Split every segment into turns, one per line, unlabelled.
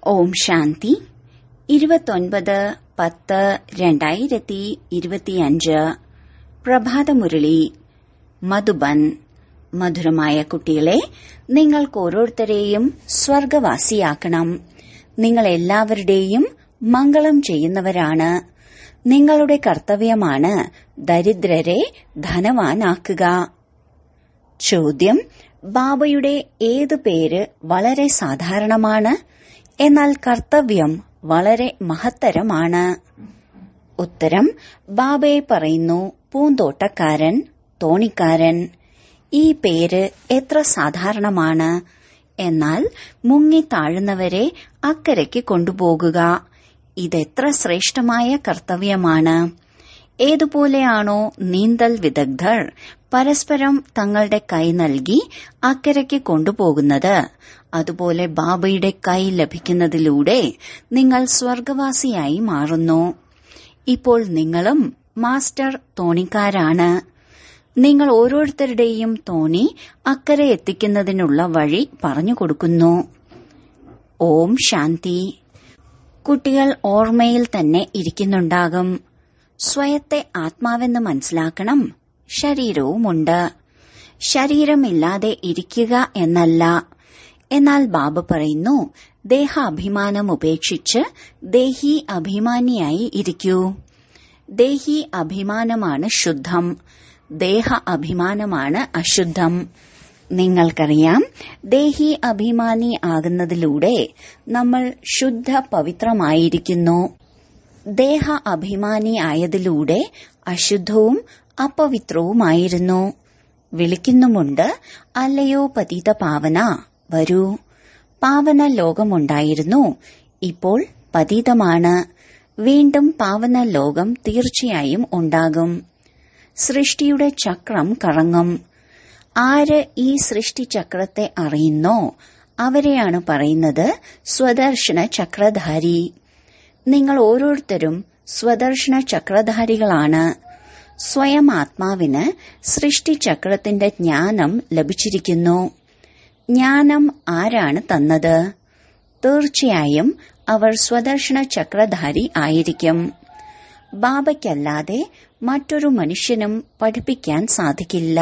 ഓം ശാന്തി ഇരുപത്തൊൻപത് പത്ത് രണ്ടായിരത്തി ഇരുപത്തിയഞ്ച് പ്രഭാതമുരളി മധുബൻ മധുരമായ കുട്ടികളെ നിങ്ങൾക്ക് ഓരോരുത്തരെയും സ്വർഗവാസിയാക്കണം നിങ്ങൾ എല്ലാവരുടെയും മംഗളം ചെയ്യുന്നവരാണ് നിങ്ങളുടെ കർത്തവ്യമാണ് ദരിദ്രരെ ധനവാനാക്കുക ചോദ്യം ബാബയുടെ ഏത് പേര് വളരെ സാധാരണമാണ് എന്നാൽ കർത്തവ്യം വളരെ മഹത്തരമാണ് ഉത്തരം ബാബയെ പറയുന്നു പൂന്തോട്ടക്കാരൻ തോണിക്കാരൻ ഈ പേര് എത്ര സാധാരണമാണ് എന്നാൽ മുങ്ങി താഴുന്നവരെ അക്കരയ്ക്ക് കൊണ്ടുപോകുക ഇതെത്ര ശ്രേഷ്ഠമായ കർത്തവ്യമാണ് ഏതുപോലെയാണോ നീന്തൽ വിദഗ്ധർ പരസ്പരം തങ്ങളുടെ കൈ നൽകി അക്കരയ്ക്ക് കൊണ്ടുപോകുന്നത് അതുപോലെ ബാബയുടെ കൈ ലഭിക്കുന്നതിലൂടെ നിങ്ങൾ സ്വർഗവാസിയായി മാറുന്നു ഇപ്പോൾ നിങ്ങളും മാസ്റ്റർ തോണിക്കാരാണ് നിങ്ങൾ ഓരോരുത്തരുടെയും തോണി അക്കരെ എത്തിക്കുന്നതിനുള്ള വഴി പറഞ്ഞു കൊടുക്കുന്നു ഓം ശാന്തി കുട്ടികൾ ഓർമ്മയിൽ തന്നെ ഇരിക്കുന്നുണ്ടാകും സ്വയത്തെ ആത്മാവെന്ന് മനസ്സിലാക്കണം ശരീരവുമുണ്ട് ശരീരമില്ലാതെ ഇരിക്കുക എന്നല്ല എന്നാൽ ബാബ പറയുന്നു ദേഹാഭിമാനം ഉപേക്ഷിച്ച് ദേഹി അഭിമാനിയായി ഇരിക്കൂ ദേഹി അഭിമാനമാണ് ശുദ്ധം ദേഹ അഭിമാനമാണ് അശുദ്ധം നിങ്ങൾക്കറിയാം ദേഹി അഭിമാനി ആകുന്നതിലൂടെ നമ്മൾ ശുദ്ധ പവിത്രമായിരിക്കുന്നു ദേഹ അഭിമാനി ആയതിലൂടെ അശുദ്ധവും അപവിത്രവുമായിരുന്നു വിളിക്കുന്നുമുണ്ട് അല്ലയോ പതിത പാവന വരൂ പാവന ലോകമുണ്ടായിരുന്നു ഇപ്പോൾ പതിതമാണ് വീണ്ടും പാവന ലോകം തീർച്ചയായും ഉണ്ടാകും സൃഷ്ടിയുടെ ചക്രം കറങ്ങും ആര് ഈ സൃഷ്ടിചക്രത്തെ അറിയുന്നോ അവരെയാണ് പറയുന്നത് സ്വദർശന ചക്രധാരി നിങ്ങൾ ഓരോരുത്തരും സ്വദർശന ചക്രധാരികളാണ് സ്വയം ആത്മാവിന് സൃഷ്ടിചക്രത്തിന്റെ ജ്ഞാനം ലഭിച്ചിരിക്കുന്നു ജ്ഞാനം ആരാണ് തന്നത് തീർച്ചയായും അവർ സ്വദർശന ചക്രധാരി ആയിരിക്കും ബാബയ്ക്കല്ലാതെ മറ്റൊരു മനുഷ്യനും പഠിപ്പിക്കാൻ സാധിക്കില്ല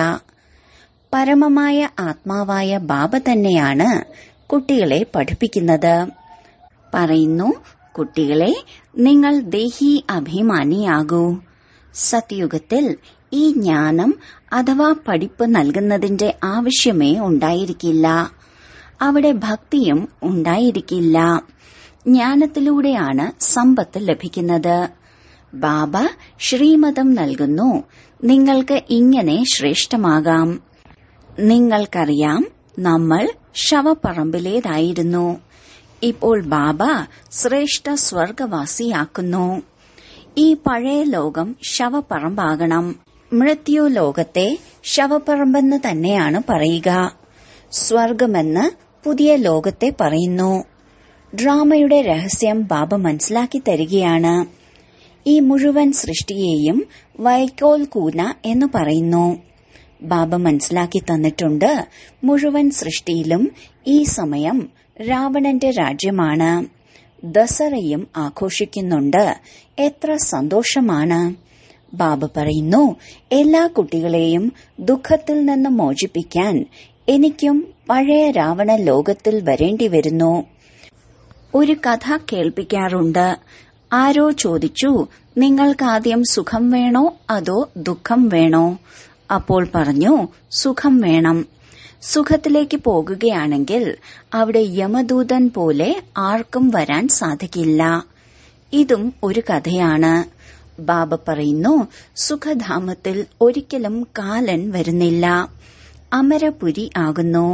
പരമമായ ആത്മാവായ ബാബ തന്നെയാണ് കുട്ടികളെ പഠിപ്പിക്കുന്നത് പറയുന്നു കുട്ടികളെ നിങ്ങൾ ദേഹി അഭിമാനിയാകൂ സത്യുഗത്തിൽ ഈ ജ്ഞാനം അഥവാ പഠിപ്പ് നൽകുന്നതിന്റെ ആവശ്യമേ ഉണ്ടായിരിക്കില്ല അവിടെ ഭക്തിയും ഉണ്ടായിരിക്കില്ല ജ്ഞാനത്തിലൂടെയാണ് സമ്പത്ത് ലഭിക്കുന്നത് ബാബ ശ്രീമതം നൽകുന്നു നിങ്ങൾക്ക് ഇങ്ങനെ ശ്രേഷ്ഠമാകാം നിങ്ങൾക്കറിയാം നമ്മൾ ശവപ്പറമ്പിലേതായിരുന്നു ഇപ്പോൾ ബാബ ശ്രേഷ്ഠ സ്വർഗവാസിയാക്കുന്നു ഈ പഴയ ലോകം ശവപ്പറമ്പാകണം മൃത്യു ലോകത്തെ ശവപ്പറമ്പെന്ന് തന്നെയാണ് പറയുക സ്വർഗമെന്ന് പുതിയ ലോകത്തെ പറയുന്നു ഡ്രാമയുടെ രഹസ്യം ബാബ മനസ്സിലാക്കി തരികയാണ് ഈ മുഴുവൻ സൃഷ്ടിയെയും വൈക്കോൽ കൂന എന്ന് പറയുന്നു ബാബ മനസ്സിലാക്കി തന്നിട്ടുണ്ട് മുഴുവൻ സൃഷ്ടിയിലും ഈ സമയം രാവണന്റെ രാജ്യമാണ് ദസറയും ആഘോഷിക്കുന്നുണ്ട് എത്ര സന്തോഷമാണ് ബാബ പറയുന്നു എല്ലാ കുട്ടികളെയും ദുഃഖത്തിൽ നിന്ന് മോചിപ്പിക്കാൻ എനിക്കും പഴയ രാവണ ലോകത്തിൽ വരേണ്ടി വരുന്നു ഒരു കഥ കേൾപ്പിക്കാറുണ്ട് ആരോ ചോദിച്ചു നിങ്ങൾക്കാദ്യം സുഖം വേണോ അതോ ദുഃഖം വേണോ അപ്പോൾ പറഞ്ഞു സുഖം വേണം സുഖത്തിലേക്ക് പോകുകയാണെങ്കിൽ അവിടെ യമദൂതൻ പോലെ ആർക്കും വരാൻ സാധിക്കില്ല ഇതും ഒരു കഥയാണ് ബാബ പറയുന്നു സുഖധാമത്തിൽ ഒരിക്കലും കാലൻ വരുന്നില്ല അമരപുരി ആകുന്നു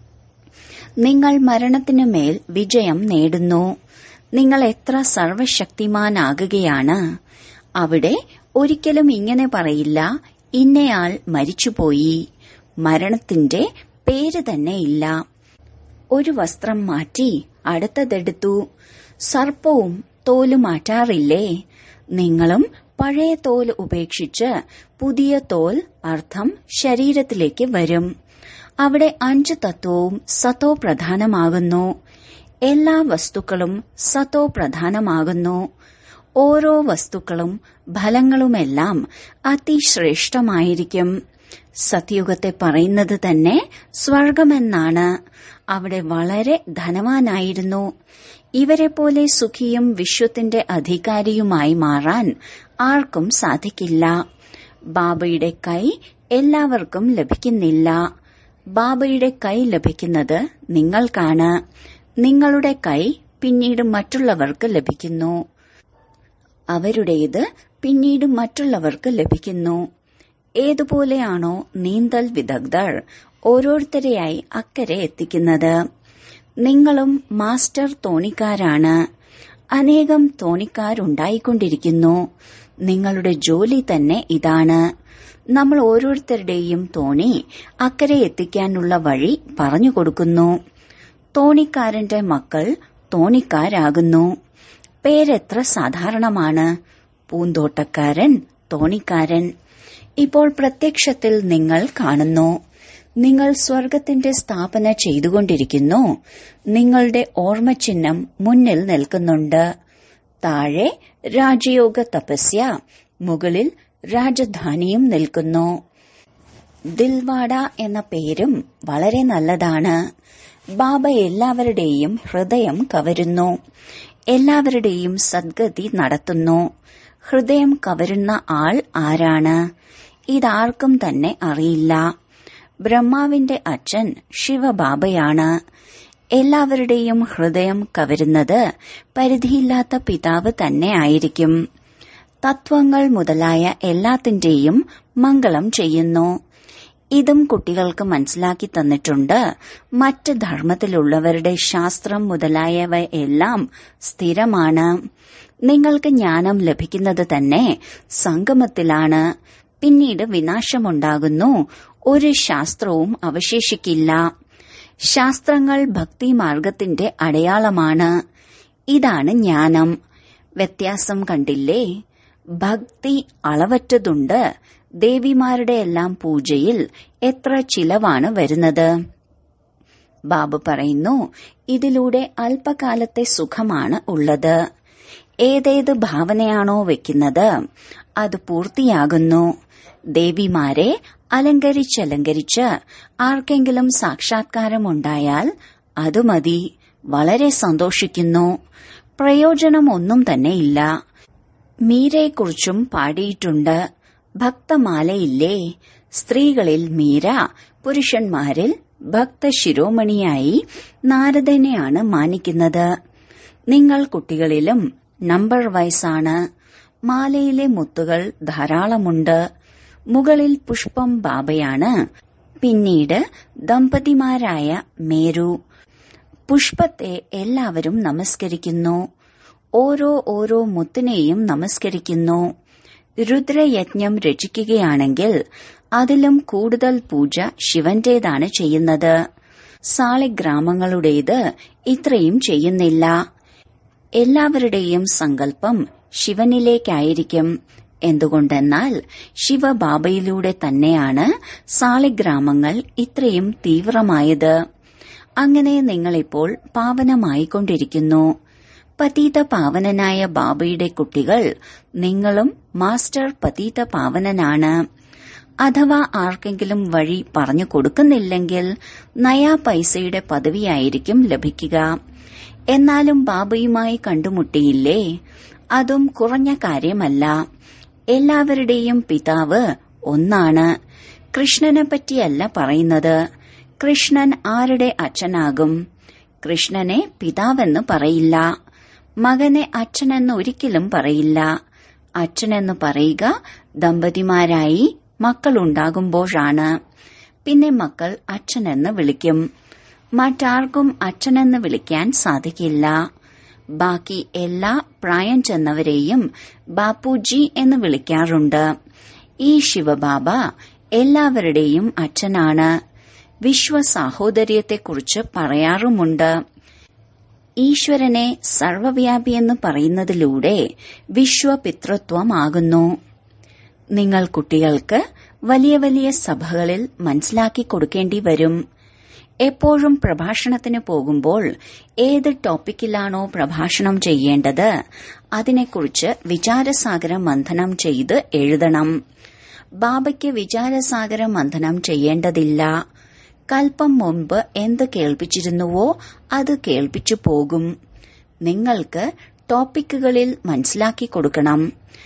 നിങ്ങൾ മരണത്തിനു മേൽ വിജയം നേടുന്നു നിങ്ങൾ എത്ര സർവശക്തിമാനാകുകയാണ് അവിടെ ഒരിക്കലും ഇങ്ങനെ പറയില്ല ഇന്നയാൾ മരിച്ചുപോയി മരണത്തിന്റെ പേര് തന്നെ ഇല്ല ഒരു വസ്ത്രം മാറ്റി അടുത്തതെടുത്തു സർപ്പവും തോല് മാറ്റാറില്ലേ നിങ്ങളും പഴയ തോൽ ഉപേക്ഷിച്ച് പുതിയ തോൽ അർത്ഥം ശരീരത്തിലേക്ക് വരും അവിടെ അഞ്ച് തത്വവും സത്തോ പ്രധാനമാകുന്നു എല്ലാ വസ്തുക്കളും സത്തോ പ്രധാനമാകുന്നു ഓരോ വസ്തുക്കളും ഫലങ്ങളുമെല്ലാം അതിശ്രേഷ്ഠമായിരിക്കും സത്യുഗത്തെ പറയുന്നത് തന്നെ സ്വർഗമെന്നാണ് അവിടെ വളരെ ധനവാനായിരുന്നു ഇവരെ പോലെ സുഖിയും വിശ്വത്തിന്റെ അധികാരിയുമായി മാറാൻ ആർക്കും സാധിക്കില്ല ബാബയുടെ കൈ എല്ലാവർക്കും ലഭിക്കുന്നില്ല ബാബയുടെ കൈ ലഭിക്കുന്നത് നിങ്ങൾക്കാണ് നിങ്ങളുടെ കൈ പിന്നീട് മറ്റുള്ളവർക്ക് ലഭിക്കുന്നു അവരുടേത് പിന്നീട് മറ്റുള്ളവർക്ക് ലഭിക്കുന്നു ഏതുപോലെയാണോ നീന്തൽ വിദഗ്ധർ ഓരോരുത്തരെയായി അക്കരെ എത്തിക്കുന്നത് നിങ്ങളും മാസ്റ്റർ തോണിക്കാരാണ് അനേകം തോണിക്കാരുണ്ടായിക്കൊണ്ടിരിക്കുന്നു നിങ്ങളുടെ ജോലി തന്നെ ഇതാണ് നമ്മൾ ഓരോരുത്തരുടെയും തോണി അക്കരെ എത്തിക്കാനുള്ള വഴി പറഞ്ഞു കൊടുക്കുന്നു തോണിക്കാരന്റെ മക്കൾ തോണിക്കാരാകുന്നു പേരെത്ര സാധാരണമാണ് പൂന്തോട്ടക്കാരൻ തോണിക്കാരൻ ഇപ്പോൾ പ്രത്യക്ഷത്തിൽ നിങ്ങൾ കാണുന്നു നിങ്ങൾ സ്വർഗത്തിന്റെ സ്ഥാപന ചെയ്തുകൊണ്ടിരിക്കുന്നു നിങ്ങളുടെ ഓർമ്മചിഹ്നം മുന്നിൽ നിൽക്കുന്നുണ്ട് താഴെ രാജയോഗ തപസ്യ മുകളിൽ രാജധാനിയും നിൽക്കുന്നു ദിൽവാഡ എന്ന പേരും വളരെ നല്ലതാണ് ബാബ എല്ലാവരുടെയും ഹൃദയം കവരുന്നു എല്ലാവരുടെയും സദ്ഗതി നടത്തുന്നു ഹൃദയം കവരുന്ന ആൾ ആരാണ് ഇതാർക്കും തന്നെ അറിയില്ല ബ്രഹ്മാവിന്റെ അച്ഛൻ ശിവബാബയാണ് എല്ലാവരുടെയും ഹൃദയം കവരുന്നത് പരിധിയില്ലാത്ത പിതാവ് തന്നെ ആയിരിക്കും തത്വങ്ങൾ മുതലായ എല്ലാത്തിന്റെയും മംഗളം ചെയ്യുന്നു ഇതും കുട്ടികൾക്ക് മനസ്സിലാക്കി തന്നിട്ടുണ്ട് മറ്റ് ധർമ്മത്തിലുള്ളവരുടെ ശാസ്ത്രം മുതലായവ എല്ലാം സ്ഥിരമാണ് നിങ്ങൾക്ക് ജ്ഞാനം ലഭിക്കുന്നത് തന്നെ സംഗമത്തിലാണ് പിന്നീട് വിനാശമുണ്ടാകുന്നു ഒരു ശാസ്ത്രവും അവശേഷിക്കില്ല ശാസ്ത്രങ്ങൾ ഭക്തിമാർഗത്തിന്റെ അടയാളമാണ് ഇതാണ് ജ്ഞാനം വ്യത്യാസം കണ്ടില്ലേ ഭക്തി അളവറ്റതുണ്ട് ദേവിമാരുടെ എല്ലാം പൂജയിൽ എത്ര ചിലവാണ് വരുന്നത് ബാബു പറയുന്നു ഇതിലൂടെ അല്പകാലത്തെ സുഖമാണ് ഉള്ളത് ഏതേത് ഭാവനയാണോ വെക്കുന്നത് അത് പൂർത്തിയാകുന്നു ദേവിമാരെ അലങ്കരിച്ചലങ്കരിച്ച് ആർക്കെങ്കിലും സാക്ഷാത്കാരമുണ്ടായാൽ അത് മതി വളരെ സന്തോഷിക്കുന്നു പ്രയോജനമൊന്നും തന്നെ ഇല്ല മീരയെക്കുറിച്ചും പാടിയിട്ടുണ്ട് ഭക്തമാലയില്ലേ സ്ത്രീകളിൽ മീര പുരുഷന്മാരിൽ ഭക്തശിരോമണിയായി നാരദനെയാണ് മാനിക്കുന്നത് നിങ്ങൾ കുട്ടികളിലും നമ്പർ വൈസാണ് മാലയിലെ മുത്തുകൾ ധാരാളമുണ്ട് മുകളിൽ പുഷ്പം ബാബയാണ് പിന്നീട് ദമ്പതിമാരായ മേരു പുഷ്പത്തെ എല്ലാവരും നമസ്കരിക്കുന്നു ഓരോ ഓരോ മുത്തിനെയും നമസ്കരിക്കുന്നു രുദ്രയജ്ഞം രചിക്കുകയാണെങ്കിൽ അതിലും കൂടുതൽ പൂജ ശിവന്റേതാണ് ചെയ്യുന്നത് സാളിഗ്രാമങ്ങളുടേത് ഇത്രയും ചെയ്യുന്നില്ല എല്ലാവരുടെയും സങ്കല്പം ശിവനിലേക്കായിരിക്കും എന്തുകൊണ്ടെന്നാൽ ശിവബാബയിലൂടെ തന്നെയാണ് സാളിഗ്രാമങ്ങൾ ഇത്രയും തീവ്രമായത് അങ്ങനെ നിങ്ങളിപ്പോൾ പാവനമായിക്കൊണ്ടിരിക്കുന്നു പതീത പാവനനായ ബാബയുടെ കുട്ടികൾ നിങ്ങളും മാസ്റ്റർ പതീത പാവനനാണ് അഥവാ ആർക്കെങ്കിലും വഴി പറഞ്ഞു കൊടുക്കുന്നില്ലെങ്കിൽ നയാ പൈസയുടെ പദവിയായിരിക്കും ലഭിക്കുക എന്നാലും ബാബയുമായി കണ്ടുമുട്ടിയില്ലേ അതും കുറഞ്ഞ കാര്യമല്ല എല്ലാവരുടെയും പിതാവ് ഒന്നാണ് കൃഷ്ണനെ പറ്റിയല്ല പറയുന്നത് കൃഷ്ണൻ ആരുടെ അച്ഛനാകും കൃഷ്ണനെ പിതാവെന്ന് പറയില്ല മകനെ അച്ഛനെന്ന് ഒരിക്കലും പറയില്ല അച്ഛനെന്ന് പറയുക ദമ്പതിമാരായി മക്കളുണ്ടാകുമ്പോഴാണ് പിന്നെ മക്കൾ അച്ഛനെന്ന് വിളിക്കും മറ്റാർക്കും അച്ഛനെന്ന് വിളിക്കാൻ സാധിക്കില്ല ബാക്കി എല്ലാ പ്രായം ചെന്നവരെയും ബാപ്പുജി എന്ന് വിളിക്കാറുണ്ട് ഈ ശിവബാബ എല്ലാവരുടെയും അച്ഛനാണ് വിശ്വസാഹോദര്യത്തെക്കുറിച്ച് പറയാറുമുണ്ട് ഈശ്വരനെ സർവവ്യാപിയെന്ന് പറയുന്നതിലൂടെ വിശ്വപിതൃത്വമാകുന്നു നിങ്ങൾ കുട്ടികൾക്ക് വലിയ വലിയ സഭകളിൽ മനസ്സിലാക്കി കൊടുക്കേണ്ടി വരും എപ്പോഴും പ്രഭാഷണത്തിന് പോകുമ്പോൾ ഏത് ടോപ്പിക്കിലാണോ പ്രഭാഷണം ചെയ്യേണ്ടത് അതിനെക്കുറിച്ച് വിചാരസാഗര മന്ഥനം ചെയ്ത് എഴുതണം ബാബയ്ക്ക് വിചാരസാഗര മന്ഥനം ചെയ്യേണ്ടതില്ല കൽപ്പം മുൻപ് എന്ത് കേൾപ്പിച്ചിരുന്നുവോ അത് കേൾപ്പിച്ചു പോകും നിങ്ങൾക്ക് ടോപ്പിക്കുകളിൽ മനസ്സിലാക്കി കൊടുക്കണം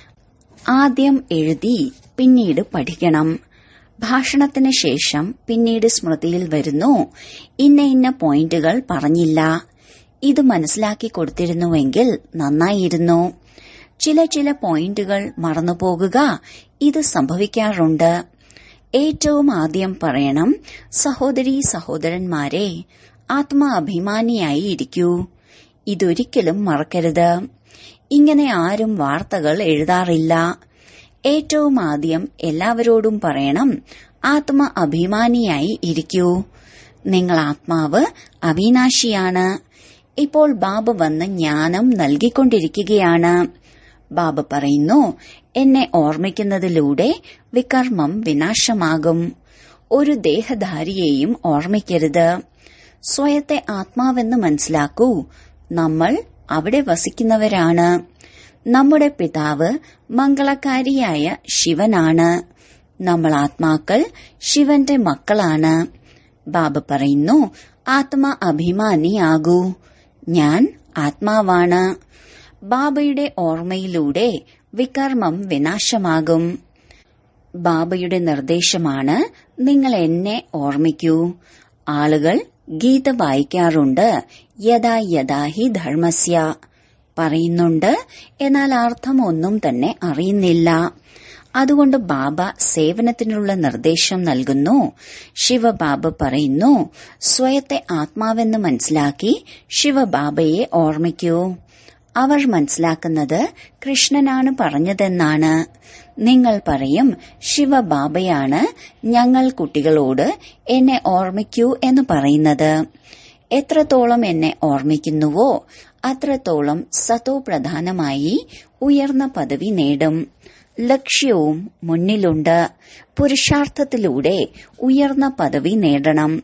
ആദ്യം എഴുതി പിന്നീട് പഠിക്കണം ഭാഷണത്തിന് ശേഷം പിന്നീട് സ്മൃതിയിൽ വരുന്നു ഇന്ന ഇന്ന പോയിന്റുകൾ പറഞ്ഞില്ല ഇത് മനസ്സിലാക്കി കൊടുത്തിരുന്നുവെങ്കിൽ നന്നായിരുന്നു ചില ചില പോയിന്റുകൾ മറന്നുപോകുക ഇത് സംഭവിക്കാറുണ്ട് ഏറ്റവും ആദ്യം പറയണം സഹോദരി സഹോദരന്മാരെ ആത്മാഭിമാനിയായി ഇരിക്കൂ ഇതൊരിക്കലും മറക്കരുത് ഇങ്ങനെ ആരും വാർത്തകൾ എഴുതാറില്ല ഏറ്റവും ആദ്യം എല്ലാവരോടും പറയണം ആത്മ അഭിമാനിയായി ഇരിക്കൂ നിങ്ങൾ ആത്മാവ് അവിനാശിയാണ് ഇപ്പോൾ ബാബ വന്ന് ജ്ഞാനം നൽകിക്കൊണ്ടിരിക്കുകയാണ് ബാബ പറയുന്നു എന്നെ ഓർമ്മിക്കുന്നതിലൂടെ വികർമ്മം വിനാശമാകും ഒരു ദേഹധാരിയെയും ഓർമ്മിക്കരുത് സ്വയത്തെ ആത്മാവെന്ന് മനസ്സിലാക്കൂ നമ്മൾ അവിടെ വസിക്കുന്നവരാണ് നമ്മുടെ പിതാവ് മംഗളകാരിയായ ശിവനാണ് നമ്മൾ ആത്മാക്കൾ ശിവന്റെ മക്കളാണ് ബാബ പറയുന്നു ആത്മ അഭിമാനിയാകൂ ഞാൻ ആത്മാവാണ് ബാബയുടെ ഓർമ്മയിലൂടെ വികർമ്മം വിനാശമാകും ബാബയുടെ നിർദ്ദേശമാണ് നിങ്ങൾ എന്നെ ഓർമ്മിക്കൂ ആളുകൾ ഗീത വായിക്കാറുണ്ട് യഥാ യഥാ ഹി ധർമ്മസ്യ പറയുന്നുണ്ട് എന്നാൽ അർത്ഥം ഒന്നും തന്നെ അറിയുന്നില്ല അതുകൊണ്ട് ബാബ സേവനത്തിനുള്ള നിർദ്ദേശം നൽകുന്നു ശിവബാബ പറയുന്നു സ്വയത്തെ ആത്മാവെന്ന് മനസ്സിലാക്കി ശിവബാബയെ ഓർമ്മിക്കൂ അവർ മനസ്സിലാക്കുന്നത് കൃഷ്ണനാണ് പറഞ്ഞതെന്നാണ് നിങ്ങൾ പറയും ശിവബാബയാണ് ഞങ്ങൾ കുട്ടികളോട് എന്നെ ഓർമ്മിക്കൂ എന്ന് പറയുന്നത് എത്രത്തോളം എന്നെ ഓർമ്മിക്കുന്നുവോ അത്രത്തോളം സതോ പ്രധാനമായി ഉയർന്ന പദവി നേടും ലക്ഷ്യവും മുന്നിലുണ്ട് പുരുഷാർത്ഥത്തിലൂടെ ഉയർന്ന പദവി നേടണം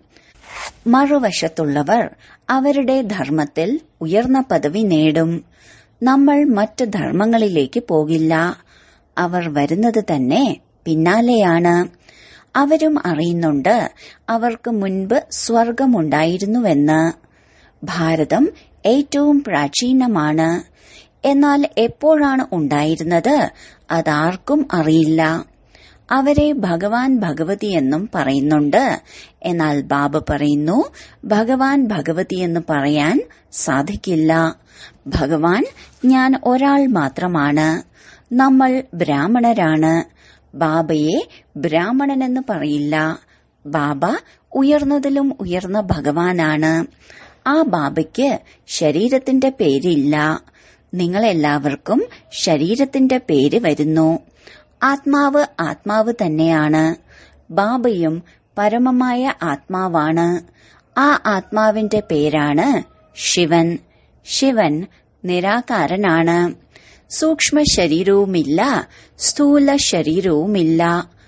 മറുവശത്തുള്ളവർ അവരുടെ ധർമ്മത്തിൽ ഉയർന്ന പദവി നേടും നമ്മൾ മറ്റ് ധർമ്മങ്ങളിലേക്ക് പോകില്ല അവർ വരുന്നത് തന്നെ പിന്നാലെയാണ് അവരും അറിയുന്നുണ്ട് അവർക്ക് മുൻപ് സ്വർഗമുണ്ടായിരുന്നുവെന്ന് ഭാരതം ഏറ്റവും പ്രാചീനമാണ് എന്നാൽ എപ്പോഴാണ് ഉണ്ടായിരുന്നത് അതാർക്കും അറിയില്ല അവരെ ഭഗവാൻ ഭഗവതി എന്നും പറയുന്നുണ്ട് എന്നാൽ ബാബ പറയുന്നു ഭഗവാൻ ഭഗവതി എന്ന് പറയാൻ സാധിക്കില്ല ഭഗവാൻ ഞാൻ ഒരാൾ മാത്രമാണ് നമ്മൾ ബ്രാഹ്മണരാണ് ബാബയെ ബ്രാഹ്മണനെന്ന് പറയില്ല ബാബ ഉയർന്നതിലും ഉയർന്ന ഭഗവാനാണ് ആ ബാബയ്ക്ക് ശരീരത്തിന്റെ പേരില്ല നിങ്ങളെല്ലാവർക്കും ശരീരത്തിന്റെ പേര് വരുന്നു ആത്മാവ് ആത്മാവ് തന്നെയാണ് ബാബയും പരമമായ ആത്മാവാണ് ആ ആത്മാവിന്റെ പേരാണ് ശിവൻ ശിവൻ നിരാകാരനാണ് സൂക്ഷ്മ ശരീരവുമില്ല സ്ഥൂല ശരീരവുമില്ല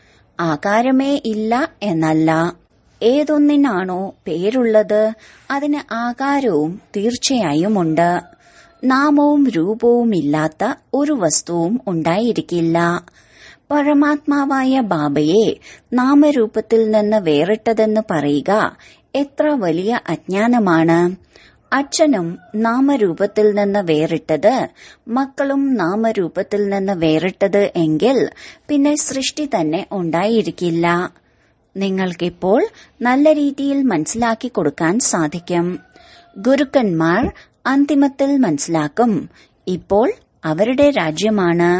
ആകാരമേ ഇല്ല എന്നല്ല ഏതൊന്നിനാണോ പേരുള്ളത് അതിന് ആകാരവും തീർച്ചയായും ഉണ്ട് നാമവും രൂപവുമില്ലാത്ത ഒരു വസ്തുവും ഉണ്ടായിരിക്കില്ല പരമാത്മാവായ ബാബയെ നാമരൂപത്തിൽ നിന്ന് വേറിട്ടതെന്ന് പറയുക എത്ര വലിയ അജ്ഞാനമാണ് അച്ഛനും നാമരൂപത്തിൽ നിന്ന് വേറിട്ടത് മക്കളും നാമരൂപത്തിൽ നിന്ന് വേറിട്ടത് എങ്കിൽ പിന്നെ സൃഷ്ടി തന്നെ ഉണ്ടായിരിക്കില്ല നിങ്ങൾക്കിപ്പോൾ നല്ല രീതിയിൽ മനസ്സിലാക്കി കൊടുക്കാൻ സാധിക്കും ഗുരുക്കന്മാർ അന്തിമത്തിൽ മനസ്സിലാക്കും ഇപ്പോൾ അവരുടെ രാജ്യമാണ്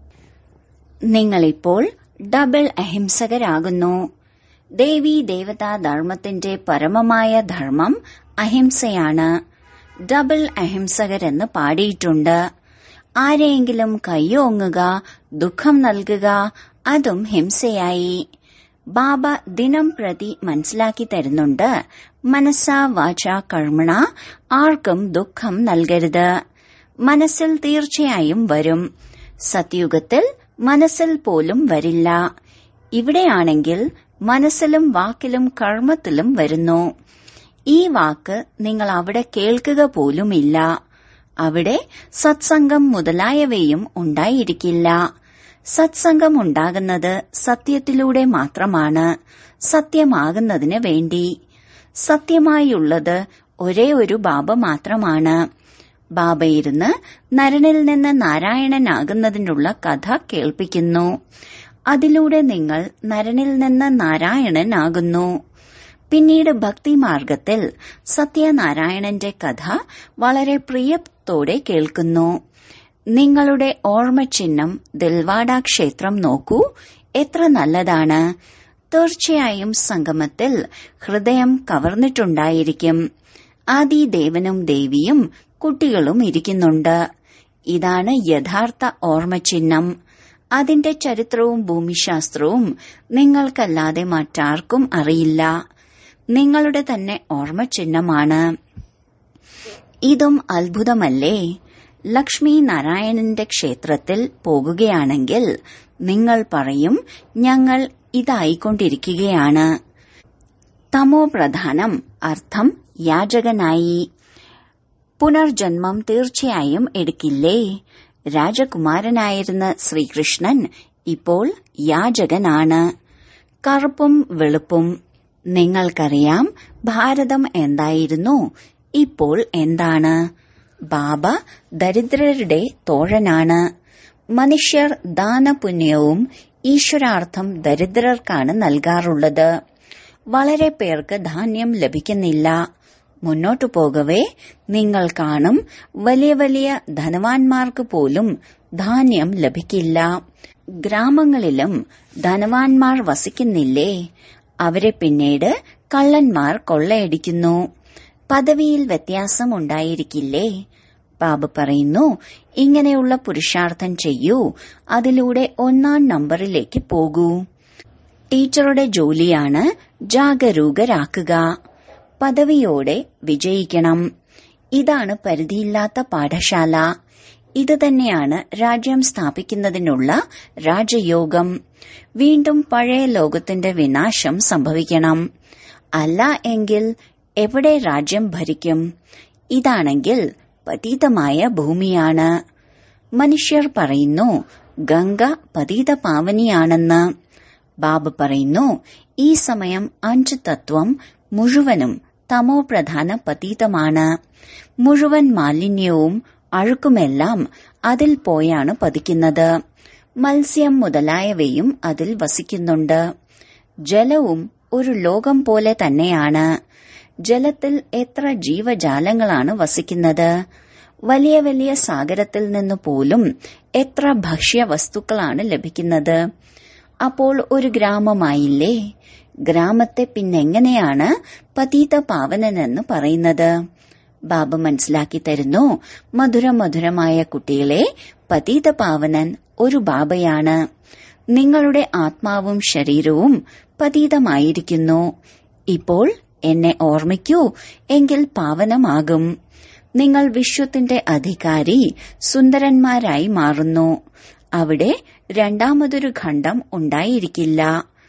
നിങ്ങളിപ്പോൾ ഡബിൾ അഹിംസകരാകുന്നു ദേവി ദേവതാ ധർമ്മത്തിന്റെ പരമമായ ധർമ്മം അഹിംസയാണ് ഡബിൾ അഹിംസകരെന്ന് പാടിയിട്ടുണ്ട് ആരെയെങ്കിലും കയ്യോങ്ങുക ദുഃഖം നൽകുക അതും ഹിംസയായി ബാബ ദിനം പ്രതി മനസ്സിലാക്കി തരുന്നുണ്ട് മനസ്സ വാച കർമ്മണ ആർക്കും ദുഃഖം നൽകരുത് മനസ്സിൽ തീർച്ചയായും വരും സത്യുഗത്തിൽ മനസ്സിൽ പോലും വരില്ല ഇവിടെയാണെങ്കിൽ മനസ്സിലും വാക്കിലും കർമ്മത്തിലും വരുന്നു ഈ വാക്ക് നിങ്ങൾ അവിടെ കേൾക്കുക പോലുമില്ല അവിടെ സത്സംഗം മുതലായവയും ഉണ്ടായിരിക്കില്ല സത്സംഗം ഉണ്ടാകുന്നത് സത്യത്തിലൂടെ മാത്രമാണ് സത്യമാകുന്നതിന് വേണ്ടി സത്യമായുള്ളത് ഒരേ ഒരു ബാബ മാത്രമാണ് ബാബ ഇരുന്ന് നരനിൽ നിന്ന് നാരായണനാകുന്നതിനുള്ള കഥ കേൾപ്പിക്കുന്നു അതിലൂടെ നിങ്ങൾ നരനിൽ നിന്ന് നാരായണനാകുന്നു പിന്നീട് ഭക്തിമാർഗത്തിൽ സത്യനാരായണന്റെ കഥ വളരെ പ്രിയത്തോടെ കേൾക്കുന്നു നിങ്ങളുടെ ഓർമ്മചിഹ്നം ദിൽവാഡ ക്ഷേത്രം നോക്കൂ എത്ര നല്ലതാണ് തീർച്ചയായും സംഗമത്തിൽ ഹൃദയം കവർന്നിട്ടുണ്ടായിരിക്കും ആദിദേവനും ദേവിയും കുട്ടികളും ഇരിക്കുന്നുണ്ട് ഇതാണ് യഥാർത്ഥ ഓർമ്മചിഹ്നം അതിന്റെ ചരിത്രവും ഭൂമിശാസ്ത്രവും നിങ്ങൾക്കല്ലാതെ മറ്റാർക്കും അറിയില്ല നിങ്ങളുടെ തന്നെ ഓർമ്മചിഹ്നമാണ് ഇതും അത്ഭുതമല്ലേ ലക്ഷ്മി നാരായണന്റെ ക്ഷേത്രത്തിൽ പോകുകയാണെങ്കിൽ നിങ്ങൾ പറയും ഞങ്ങൾ ഇതായിക്കൊണ്ടിരിക്കുകയാണ് തമോ പ്രധാനം അർത്ഥം യാചകനായി പുനർജന്മം തീർച്ചയായും എടുക്കില്ലേ രാജകുമാരനായിരുന്ന ശ്രീകൃഷ്ണൻ ഇപ്പോൾ യാചകനാണ് കറുപ്പും വെളുപ്പും നിങ്ങൾക്കറിയാം ഭാരതം എന്തായിരുന്നു ഇപ്പോൾ എന്താണ് ബാബ ദരിദ്രരുടെ തോഴനാണ് മനുഷ്യർ ദാനപുണ്യവും ഈശ്വരാർത്ഥം ദരിദ്രർക്കാണ് നൽകാറുള്ളത് വളരെ പേർക്ക് ധാന്യം ലഭിക്കുന്നില്ല മുന്നോട്ടു പോകവേ നിങ്ങൾ കാണും വലിയ വലിയ ധനവാന്മാർക്ക് പോലും ധാന്യം ലഭിക്കില്ല ഗ്രാമങ്ങളിലും ധനവാന്മാർ വസിക്കുന്നില്ലേ അവരെ പിന്നീട് കള്ളന്മാർ കൊള്ളയടിക്കുന്നു പദവിയിൽ വ്യത്യാസം ഉണ്ടായിരിക്കില്ലേ ബാബ പറയുന്നു ഇങ്ങനെയുള്ള പുരുഷാർത്ഥം ചെയ്യൂ അതിലൂടെ ഒന്നാം നമ്പറിലേക്ക് പോകൂ ടീച്ചറുടെ ജോലിയാണ് ജാഗരൂകരാക്കുക പദവിയോടെ വിജയിക്കണം ഇതാണ് പരിധിയില്ലാത്ത പാഠശാല ഇത് തന്നെയാണ് രാജ്യം സ്ഥാപിക്കുന്നതിനുള്ള രാജയോഗം വീണ്ടും പഴയ ലോകത്തിന്റെ വിനാശം സംഭവിക്കണം അല്ല എങ്കിൽ എവിടെ രാജ്യം ഭരിക്കും ഇതാണെങ്കിൽ പതീതമായ ഭൂമിയാണ് മനുഷ്യർ പറയുന്നു ഗംഗ പതീത പാവനിയാണെന്ന് ബാബ പറയുന്നു ഈ സമയം അഞ്ച് തത്വം മുഴുവനും തമോ പ്രധാന പതീതമാണ് മുഴുവൻ മാലിന്യവും അഴുക്കുമെല്ലാം അതിൽ പോയാണ് പതിക്കുന്നത് മത്സ്യം മുതലായവയും അതിൽ വസിക്കുന്നുണ്ട് ജലവും ഒരു ലോകം പോലെ തന്നെയാണ് ജലത്തിൽ എത്ര ജീവജാലങ്ങളാണ് വസിക്കുന്നത് വലിയ വലിയ സാഗരത്തിൽ നിന്ന് പോലും എത്ര ഭക്ഷ്യ വസ്തുക്കളാണ് ലഭിക്കുന്നത് അപ്പോൾ ഒരു ഗ്രാമമായില്ലേ ഗ്രാമത്തെ പിന്നെങ്ങനെയാണ് പതീത പാവനനെന്ന് പറയുന്നത് ബാബ മനസ്സിലാക്കി തരുന്നു മധുര മധുരമായ കുട്ടികളെ പതീത പാവനൻ ഒരു ബാബയാണ് നിങ്ങളുടെ ആത്മാവും ശരീരവും പതീതമായിരിക്കുന്നു ഇപ്പോൾ എന്നെ ഓർമ്മിക്കൂ എങ്കിൽ പാവനമാകും നിങ്ങൾ വിശ്വത്തിന്റെ അധികാരി സുന്ദരന്മാരായി മാറുന്നു അവിടെ രണ്ടാമതൊരു ഖണ്ഡം ഉണ്ടായിരിക്കില്ല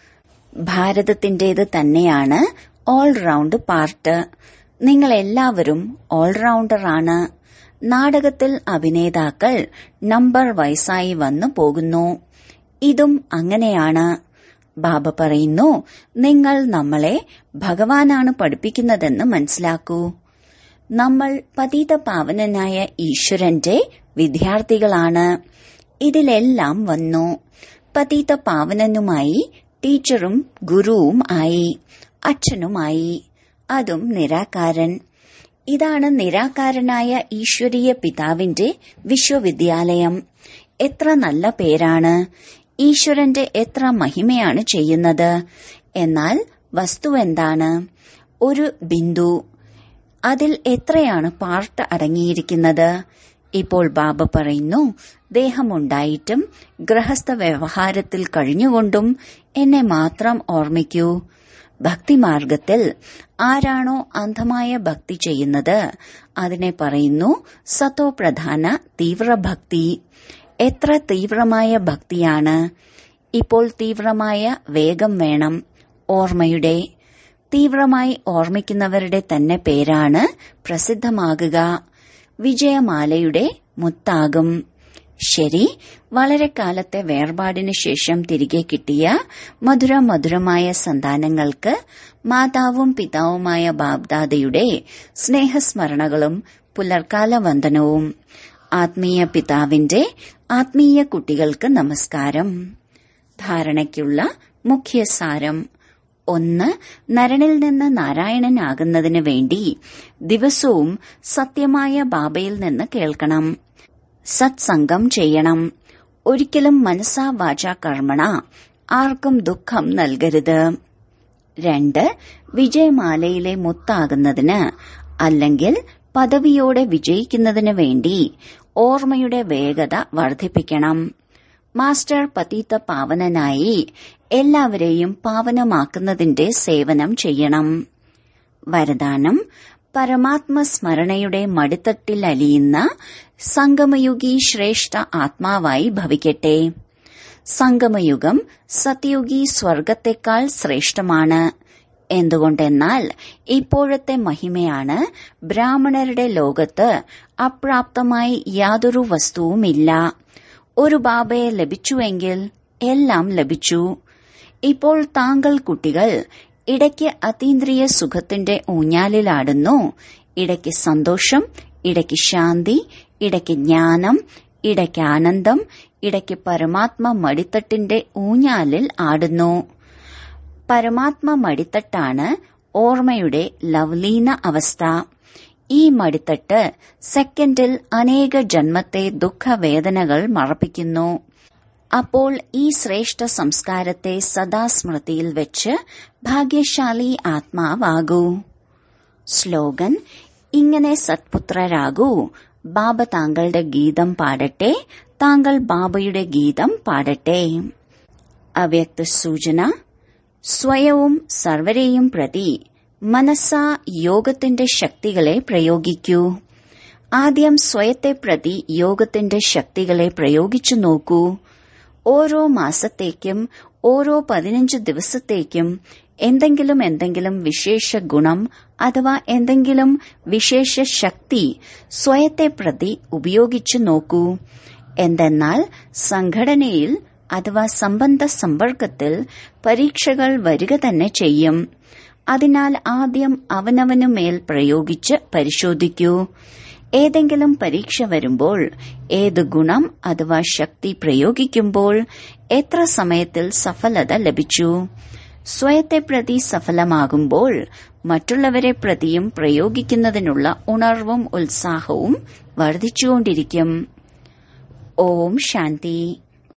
ഭാരതത്തിന്റേത് തന്നെയാണ് ഓൾറൗണ്ട് പാർട്ട് നിങ്ങൾ എല്ലാവരും ഓൾറൗണ്ടറാണ് നാടകത്തിൽ അഭിനേതാക്കൾ നമ്പർ വയസ്സായി വന്നു പോകുന്നു ഇതും അങ്ങനെയാണ് ബാബ പറയുന്നു നിങ്ങൾ നമ്മളെ ഭഗവാനാണ് പഠിപ്പിക്കുന്നതെന്ന് മനസ്സിലാക്കൂ നമ്മൾ പതീത പാവനനായ ഈശ്വരന്റെ വിദ്യാർത്ഥികളാണ് ഇതിലെല്ലാം വന്നു പതീത പാവനനുമായി ടീച്ചറും ഗുരുവും ആയി അച്ഛനുമായി അതും നിരാകാരൻ ഇതാണ് നിരാകാരനായ ഈശ്വരീയ പിതാവിന്റെ വിശ്വവിദ്യാലയം എത്ര നല്ല പേരാണ് ഈശ്വരന്റെ എത്ര മഹിമയാണ് ചെയ്യുന്നത് എന്നാൽ വസ്തു എന്താണ് ഒരു ബിന്ദു അതിൽ എത്രയാണ് പാർട്ട് അടങ്ങിയിരിക്കുന്നത് ഇപ്പോൾ ബാബ പറയുന്നു ദേഹമുണ്ടായിട്ടും ഗൃഹസ്ഥ വ്യവഹാരത്തിൽ കഴിഞ്ഞുകൊണ്ടും എന്നെ മാത്രം ഓർമ്മിക്കൂ ഭക്തിമാർഗത്തിൽ ആരാണോ അന്ധമായ ഭക്തി ചെയ്യുന്നത് അതിനെ പറയുന്നു സതോ പ്രധാന തീവ്രഭക്തി എത്ര തീവ്രമായ ഭക്തിയാണ് ഇപ്പോൾ തീവ്രമായ വേഗം വേണം ഓർമ്മയുടെ തീവ്രമായി ഓർമ്മിക്കുന്നവരുടെ തന്നെ പേരാണ് പ്രസിദ്ധമാകുക വിജയമാലയുടെ മുത്താകും ശരി വളരെ കാലത്തെ വേർപാടിനു ശേഷം തിരികെ കിട്ടിയ മധുര മധുരമായ സന്താനങ്ങൾക്ക് മാതാവും പിതാവുമായ ബാബ്ദാദയുടെ സ്നേഹസ്മരണകളും പുലർക്കാല വന്ദനവും ആത്മീയ പിതാവിന്റെ ആത്മീയ കുട്ടികൾക്ക് നമസ്കാരം ധാരണയ്ക്കുള്ള മുഖ്യസാരം ഒന്ന് നരനിൽ നിന്ന് നാരായണനാകുന്നതിന് വേണ്ടി ദിവസവും സത്യമായ ബാബയിൽ നിന്ന് കേൾക്കണം സത്സംഗം ചെയ്യണം ഒരിക്കലും മനസാ വാച കർമ്മണ ആർക്കും ദുഃഖം നൽകരുത് രണ്ട് വിജയമാലയിലെ മുത്താകുന്നതിന് അല്ലെങ്കിൽ പദവിയോടെ വിജയിക്കുന്നതിന് വേണ്ടി ഓർമ്മയുടെ വേഗത വർദ്ധിപ്പിക്കണം മാസ്റ്റർ പതീത്ത പാവനനായി എല്ലാവരെയും പാവനമാക്കുന്നതിന്റെ സേവനം ചെയ്യണം വരദാനം പരമാത്മസ്മരണയുടെ മടിത്തട്ടിൽ അലിയുന്ന സംഗമയുഗി ശ്രേഷ്ഠ ആത്മാവായി ഭവിക്കട്ടെ സംഗമയുഗം സത്യയുഗി സ്വർഗത്തെക്കാൾ ശ്രേഷ്ഠമാണ് എന്തുകൊണ്ടെന്നാൽ ഇപ്പോഴത്തെ മഹിമയാണ് ബ്രാഹ്മണരുടെ ലോകത്ത് അപ്രാപ്തമായി യാതൊരു വസ്തുവുമില്ല ഒരു ബാബയെ ലഭിച്ചുവെങ്കിൽ എല്ലാം ലഭിച്ചു ഇപ്പോൾ താങ്കൾ കുട്ടികൾ ഇടയ്ക്ക് അതീന്ദ്രിയ സുഖത്തിന്റെ ഊഞ്ഞാലിലാടുന്നു ഇടയ്ക്ക് സന്തോഷം ഇടയ്ക്ക് ശാന്തി ഇടയ്ക്ക് ജ്ഞാനം ഇടയ്ക്ക് ആനന്ദം ഇടയ്ക്ക് പരമാത്മ മടിത്തട്ടിന്റെ ഊഞ്ഞാലിൽ ആടുന്നു പരമാത്മ മടിത്തട്ടാണ് ഓർമ്മയുടെ ലവ്ലീന അവസ്ഥ ഈ മടിത്തട്ട് സെക്കൻഡിൽ അനേക ജന്മത്തെ ദുഃഖവേദനകൾ മറപ്പിക്കുന്നു അപ്പോൾ ഈ ശ്രേഷ്ഠ സംസ്കാരത്തെ സദാ സ്മൃതിയിൽ വെച്ച് ഭാഗ്യശാലി ആത്മാവാകൂ സ്ലോഗൻ ഇങ്ങനെ സത്പുത്രരാകൂ ബാബ താങ്കളുടെ ഗീതം പാടട്ടെ താങ്കൾ ബാബയുടെ ഗീതം പാടട്ടെ അവ്യക്ത സൂചന സ്വയവും സർവരെയും പ്രതി മനസ്സ യോഗത്തിന്റെ ശക്തികളെ പ്രയോഗിക്കൂ ആദ്യം സ്വയത്തെ പ്രതി യോഗത്തിന്റെ ശക്തികളെ പ്രയോഗിച്ചു നോക്കൂ ഓരോ മാസത്തേക്കും ഓരോ പതിനഞ്ച് ദിവസത്തേക്കും എന്തെങ്കിലും എന്തെങ്കിലും വിശേഷ ഗുണം അഥവാ എന്തെങ്കിലും വിശേഷ ശക്തി സ്വയത്തെ പ്രതി ഉപയോഗിച്ചു നോക്കൂ എന്തെന്നാൽ സംഘടനയിൽ അഥവാ സംബന്ധ സമ്പർക്കത്തിൽ പരീക്ഷകൾ വരിക തന്നെ ചെയ്യും അതിനാൽ ആദ്യം അവനവനു മേൽ പ്രയോഗിച്ച് പരിശോധിക്കൂ ഏതെങ്കിലും പരീക്ഷ വരുമ്പോൾ ഏത് ഗുണം അഥവാ ശക്തി പ്രയോഗിക്കുമ്പോൾ എത്ര സമയത്തിൽ സഫലത ലഭിച്ചു സ്വയത്തെ പ്രതി സഫലമാകുമ്പോൾ മറ്റുള്ളവരെ പ്രതിയും പ്രയോഗിക്കുന്നതിനുള്ള ഉണർവും ഉത്സാഹവും വർദ്ധിച്ചുകൊണ്ടിരിക്കും ഓം ശാന്തി